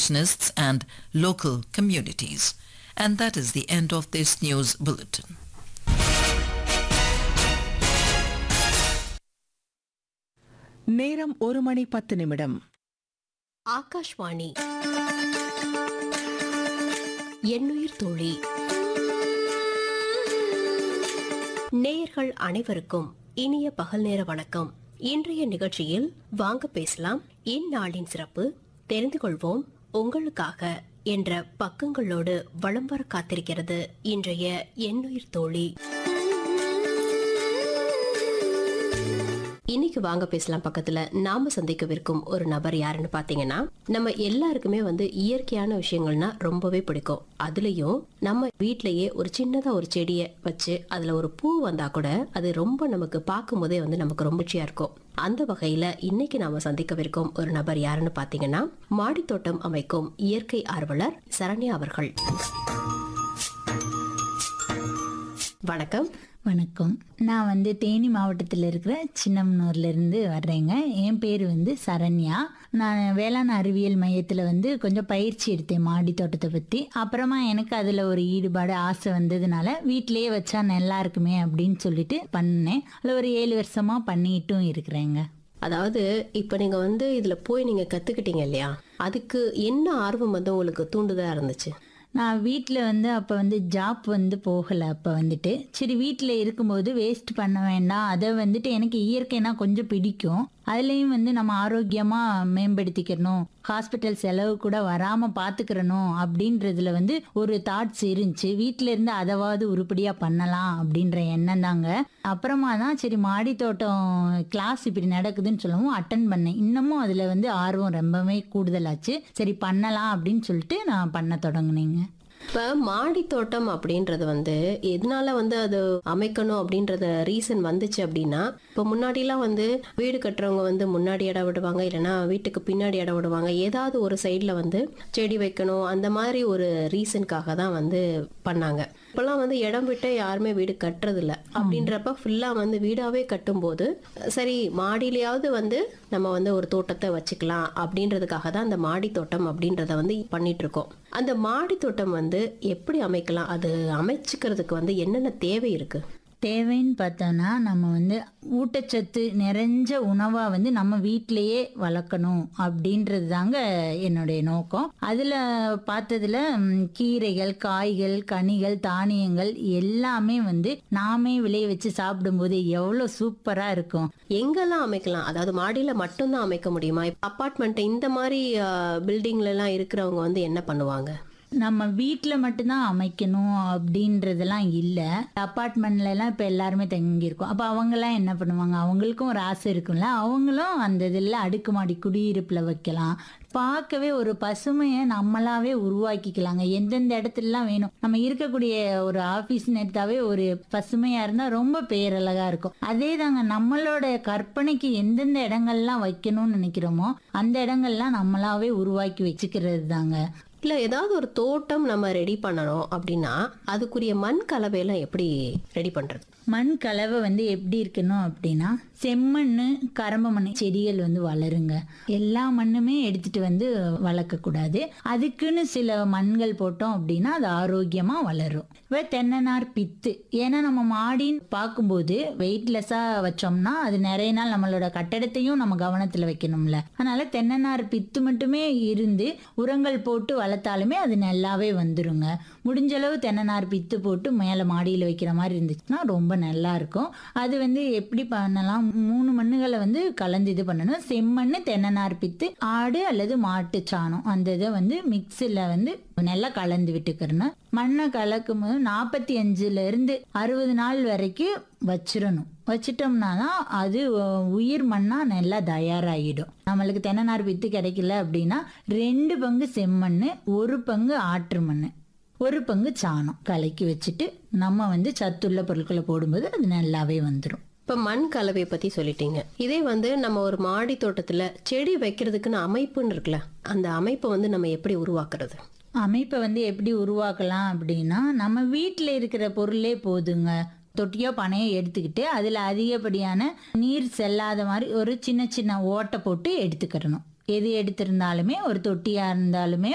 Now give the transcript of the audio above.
conservationists and local communities. And that is the end of this news bulletin. நேரம் ஒரு மணி பத்து நிமிடம் ஆகாஷ்வாணி எண்ணுயிர் தோழி நேயர்கள் அனைவருக்கும் இனிய பகல் நேர வணக்கம் இன்றைய நிகழ்ச்சியில் வாங்க பேசலாம் இந்நாளின் சிறப்பு தெரிந்து கொள்வோம் உங்களுக்காக என்ற பக்கங்களோடு வலம் வர காத்திருக்கிறது இன்றைய எண்ணுயிர் தோழி இன்னைக்கு வாங்க பேசலாம் பக்கத்துல நாம சந்திக்கவிருக்கும் ஒரு நபர் யாருன்னு பாத்தீங்கன்னா நம்ம எல்லாருக்குமே வந்து இயற்கையான விஷயங்கள்னா ரொம்பவே பிடிக்கும் அதுலயும் நம்ம வீட்லயே ஒரு சின்னதா ஒரு செடியை வச்சு அதுல ஒரு பூ வந்தா கூட அது ரொம்ப நமக்கு பார்க்கும் போதே வந்து நமக்கு ரொம்ப ருச்சியா இருக்கும் அந்த வகையில இன்னைக்கு நாம சந்திக்கவிருக்கும் ஒரு நபர் யாருன்னு பாத்தீங்கன்னா மாடித்தோட்டம் அமைக்கும் இயற்கை ஆர்வலர் சரண்யா அவர்கள் வணக்கம் வணக்கம் நான் வந்து தேனி மாவட்டத்தில் இருக்கிற சின்னமனூர்ல இருந்து வர்றேங்க என் பேர் வந்து சரண்யா நான் வேளாண் அறிவியல் மையத்தில் வந்து கொஞ்சம் பயிற்சி எடுத்தேன் மாடி தோட்டத்தை பற்றி அப்புறமா எனக்கு அதில் ஒரு ஈடுபாடு ஆசை வந்ததுனால வீட்டிலேயே வச்சா நல்லா இருக்குமே அப்படின்னு சொல்லிட்டு பண்ணேன் அதில் ஒரு ஏழு வருஷமாக பண்ணிட்டும் இருக்கிறேங்க அதாவது இப்ப நீங்க வந்து இதுல போய் நீங்க கத்துக்கிட்டீங்க இல்லையா அதுக்கு என்ன ஆர்வம் வந்து உங்களுக்கு தூண்டுதலா இருந்துச்சு நான் வீட்டில் வந்து அப்போ வந்து ஜாப் வந்து போகலை அப்போ வந்துட்டு சரி வீட்டில் இருக்கும்போது வேஸ்ட் பண்ண வேண்டாம் அதை வந்துட்டு எனக்கு இயற்கைனா கொஞ்சம் பிடிக்கும் அதுலேயும் வந்து நம்ம ஆரோக்கியமாக மேம்படுத்திக்கிறணும் ஹாஸ்பிட்டல் செலவு கூட வராமல் பார்த்துக்கிறணும் அப்படின்றதுல வந்து ஒரு தாட்ஸ் இருந்துச்சு வீட்டில் இருந்து அதாவது உருப்படியாக பண்ணலாம் அப்படின்ற எண்ணம் தாங்க அப்புறமா தான் சரி மாடி தோட்டம் கிளாஸ் இப்படி நடக்குதுன்னு சொல்லவும் அட்டன் பண்ணேன் இன்னமும் அதில் வந்து ஆர்வம் ரொம்பவே கூடுதலாச்சு சரி பண்ணலாம் அப்படின்னு சொல்லிட்டு நான் பண்ண தொடங்குனேங்க இப்ப மாடி தோட்டம் அப்படின்றது வந்து எதனால வந்து அது அமைக்கணும் அப்படின்றத ரீசன் வந்துச்சு அப்படின்னா இப்ப முன்னாடிலாம் வந்து வீடு கட்டுறவங்க வந்து முன்னாடி இடம் விடுவாங்க இல்லைன்னா வீட்டுக்கு பின்னாடி இடம் விடுவாங்க ஏதாவது ஒரு சைட்ல வந்து செடி வைக்கணும் அந்த மாதிரி ஒரு ரீசனுக்காக தான் வந்து பண்ணாங்க இப்பெல்லாம் வந்து இடம் விட்டு யாருமே வீடு கட்டுறது இல்ல அப்படின்றப்ப ஃபுல்லா வந்து வீடாவே கட்டும்போது சரி மாடியிலயாவது வந்து நம்ம வந்து ஒரு தோட்டத்தை வச்சுக்கலாம் அப்படின்றதுக்காக தான் அந்த மாடி தோட்டம் அப்படின்றத வந்து பண்ணிட்டு இருக்கோம் அந்த மாடி தோட்டம் வந்து எப்படி அமைக்கலாம் அது அமைச்சுக்கிறதுக்கு வந்து என்னென்ன தேவை இருக்கு தேவைன்னு பார்த்தோன்னா நம்ம வந்து ஊட்டச்சத்து நிறைஞ்ச உணவாக வந்து நம்ம வீட்டிலையே வளர்க்கணும் அப்படின்றது தாங்க என்னுடைய நோக்கம் அதில் பார்த்ததுல ம், கீரைகள் காய்கள் கனிகள் தானியங்கள் எல்லாமே வந்து நாமே விளைய வச்சு சாப்பிடும்போது எவ்வளோ சூப்பராக இருக்கும் எங்கெல்லாம் அமைக்கலாம் அதாவது மாடியில மட்டும்தான் அமைக்க முடியுமா அப்பார்ட்மெண்ட் இந்த மாதிரி பில்டிங்ல எல்லாம் இருக்கிறவங்க வந்து என்ன பண்ணுவாங்க நம்ம வீட்டில் மட்டும்தான் அமைக்கணும் அப்படின்றதெல்லாம் இல்லை அப்பார்ட்மெண்ட்ல எல்லாம் இப்போ எல்லாருமே தங்கியிருக்கோம் அப்போ அவங்கெல்லாம் என்ன பண்ணுவாங்க அவங்களுக்கும் ஒரு ஆசை இருக்கும்ல அவங்களும் அந்த இதில் அடுக்குமாடி குடியிருப்பில் வைக்கலாம் பார்க்கவே ஒரு பசுமையை நம்மளாவே உருவாக்கிக்கலாங்க எந்தெந்த இடத்துலலாம் வேணும் நம்ம இருக்கக்கூடிய ஒரு ஆஃபீஸ் எடுத்தாவே ஒரு பசுமையாக இருந்தால் ரொம்ப பேரழகா இருக்கும் அதே தாங்க நம்மளோட கற்பனைக்கு எந்தெந்த இடங்கள்லாம் வைக்கணும்னு நினைக்கிறோமோ அந்த இடங்கள்லாம் நம்மளாவே உருவாக்கி வச்சுக்கிறது தாங்க இல்ல ஏதாவது ஒரு தோட்டம் நம்ம ரெடி பண்ணணும் அப்படின்னா அதுக்குரிய மண் கலவையெல்லாம் எப்படி ரெடி பண்றது மண் கலவை வந்து எப்படி இருக்கணும் அப்படின்னா செம்மண் கரம்ப மண் செடிகள் வந்து வளருங்க எல்லா மண்ணுமே எடுத்துட்டு வந்து வளர்க்கக்கூடாது அதுக்குன்னு சில மண்கள் போட்டோம் அப்படின்னா அது ஆரோக்கியமா வளரும் இப்போ தென்னநார் பித்து ஏன்னா நம்ம மாடின்னு பார்க்கும்போது வெயிட்லெஸ்ஸாக வச்சோம்னா அது நிறைய நாள் நம்மளோட கட்டடத்தையும் நம்ம கவனத்தில் வைக்கணும்ல அதனால தென்னநார் பித்து மட்டுமே இருந்து உரங்கள் போட்டு வளர்த்தாலுமே அது நல்லாவே வந்துருங்க முடிஞ்ச அளவு தென்னநார் பித்து போட்டு மேலே மாடியில் வைக்கிற மாதிரி இருந்துச்சுன்னா ரொம்ப நல்லா இருக்கும் அது வந்து எப்படி பண்ணலாம் மூணு மண்ணுகளை வந்து கலந்து இது பண்ணணும் செம்மண் தென்னநார் பித்து ஆடு அல்லது மாட்டு சாணம் அந்த இதை வந்து மிக்ஸில் வந்து நல்லா கலந்து விட்டுக்கிறணும் மண்ணை கலக்கும் போது நாற்பத்தி அஞ்சுல இருந்து அறுபது நாள் வரைக்கும் வச்சிடணும் வச்சிட்டோம்னா தான் அது அஹ், உயிர் மண்ணா நல்லா தயாராகிடும் நம்மளுக்கு தென்னநார் வித்து கிடைக்கல அப்படின்னா ரெண்டு பங்கு செம்மண் ஒரு பங்கு ஆற்று மண் ஒரு பங்கு சாணம் கலக்கி வச்சுட்டு நம்ம வந்து சத்துள்ள பொருட்களை போடும்போது அது நல்லாவே வந்துடும் இப்ப மண் கலவையை பத்தி சொல்லிட்டீங்க இதே வந்து நம்ம ஒரு மாடி தோட்டத்துல செடி வைக்கிறதுக்குன்னு அமைப்புன்னு இருக்குல்ல அந்த அமைப்பை வந்து நம்ம எப்படி உருவாக்குறது அமைப்பை வந்து எப்படி உருவாக்கலாம் அப்படின்னா நம்ம வீட்டில் இருக்கிற பொருளே போதுங்க தொட்டியோ பனையோ எடுத்துக்கிட்டு அதில் அதிகப்படியான நீர் செல்லாத மாதிரி ஒரு சின்ன சின்ன ஓட்டை போட்டு எடுத்துக்கிறணும் எது எடுத்திருந்தாலுமே ஒரு தொட்டியாக இருந்தாலுமே